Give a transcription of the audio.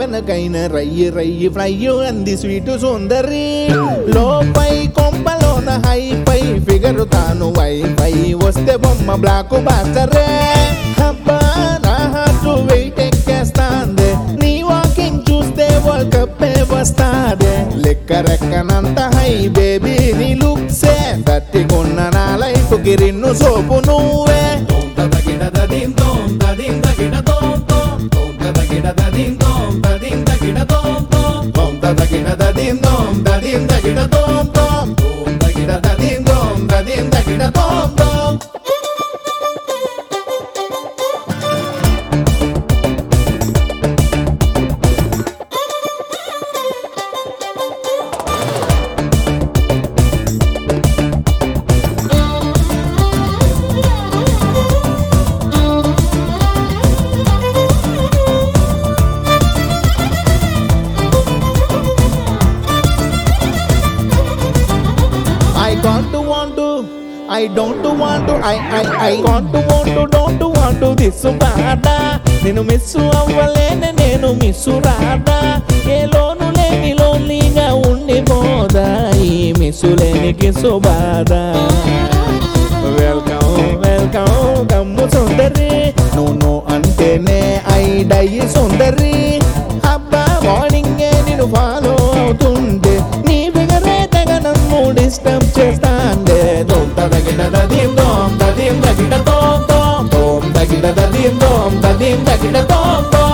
తనకైన రయ్యి రయ్యి ఫ్లై అంది స్వీటు సుందరి లోపై కొంపలోన హై పై ఫిగరు తాను వైఫై వస్తే బొమ్మ బ్లాక్ బాస్టరే అబ్బా నా హార్ట్ వెయిట్ ఎక్కేస్తాందే నీ వాకింగ్ చూస్తే వరల్డ్ కప్ వస్తాదే లెక్క రెక్కనంత హై బేబీ నీ లుక్సే దట్టికున్న నా లైఫ్ కి రిన్ను సోపు నువ్వే I can't want to I don't want to I I I can't want to don't want to this బాధ నేను మిస్ అవ్వలేను నేను మిస్ రాదా ఏ లోను లేని లోన్లీగా ఉండిపోదా ఈ మిస్సు లేని కిసు బాధ వెల్కమ్ వెల్కమ్ కమ్ము సుందరి నువ్వు నువ్వు అంటేనే ఐడయి సుందరి అబ్బా మార్నింగే నేను ఫాలో అవుతుంటే నీ ఫిగరే తెగ నన్ను డిస్టర్బ్ చేస్తాండే దోమ్ తగిన దదీం దోమ్ దదీం తగిన దోమ్ దోమ్ దోమ్ తగిన దదీం దోమ్ దదీం తగిన దోమ్ దోమ్